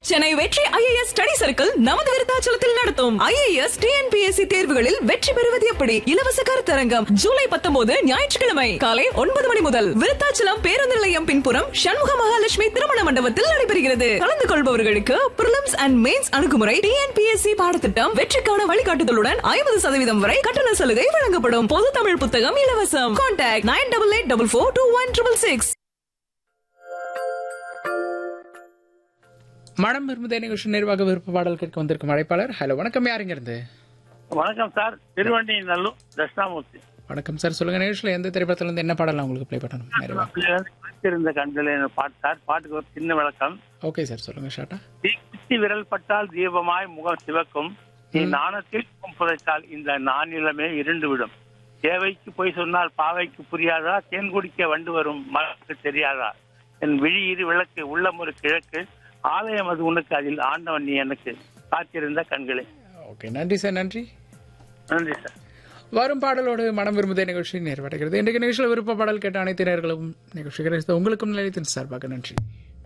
சென்னை வெற்றி IAS study circle நமது விருத்தாச்சலத்தில் நடத்தும் ஐஏஎஸ் டிஎன்பிஎஸ்சி தேர்வுகளில் வெற்றி பெறுவது எப்படி இலவச கருத்தரங்கம் ஜூலை பத்தொன்பது ஞாயிற்றுக்கிழமை காலை ஒன்பது மணி முதல் விருத்தாச்சலம் பேருந்து நிலையம் பின்புறம் சண்முக மகாலட்சுமி திருமண மண்டபத்தில் நடைபெறுகிறது கலந்து கொள்பவர்களுக்கு பிரிலிம்ஸ் அண்ட் மெயின்ஸ் அணுகுமுறை டிஎன்பிஎஸ்சி பாடத்திட்டம் வெற்றிக்கான வழிகாட்டுதலுடன் ஐம்பது சதவீதம் வரை கட்டண சலுகை வழங்கப்படும் பொது தமிழ் புத்தகம் இலவசம் contact nine double eight double four two one triple six மனம் விரும்புதே நிகழ்ச்சி நிர்வாக விருப்ப பாடல் கேட்க வந்திருக்கும் அழைப்பாளர் ஹலோ வணக்கம் யாருங்க இருந்து வணக்கம் சார் திருவண்டி நல்லூர் தட்சிணாமூர்த்தி வணக்கம் சார் சொல்லுங்க நிகழ்ச்சியில் எந்த திரைப்படத்துல இருந்து என்ன பாடலாம் உங்களுக்கு ப்ளே பண்ணணும் நிறைவா பிள்ளைகள் குளித்திருந்த கண்களே என்ற பாட்டு சார் பாட்டுக்கு ஒரு சின்ன விளக்கம் ஓகே சார் சொல்லுங்க ஷார்ட்டா தீக்குச்சி விரல் பட்டால் தீபமாய் முகம் சிவக்கும் நீ நாணத்தில் புதைத்தால் இந்த நானிலமே இருண்டு விடும் தேவைக்கு போய் சொன்னால் பாவைக்கு புரியாதா தேன் குடிக்க வண்டு வரும் மலருக்கு தெரியாதா என் விழி இரு விளக்கு உள்ளம் ஒரு கிழக்கு ஆலயம் அது உனக்கு அதில் ஆண்டவன் நீ எனக்கு காத்திருந்த கண்களே ஓகே நன்றி சார் நன்றி நன்றி சார் வரும் பாடலோடு மனம் விரும்புதே நிகழ்ச்சி நிறைவடைகிறது இன்றைக்கு நிகழ்ச்சியில் விருப்ப பாடல் கேட்ட அனைத்து நேர்களும் நிகழ்ச்சி கிடைத்த உங்களுக்கும் நிலையத்தின் சார்பாக நன்றி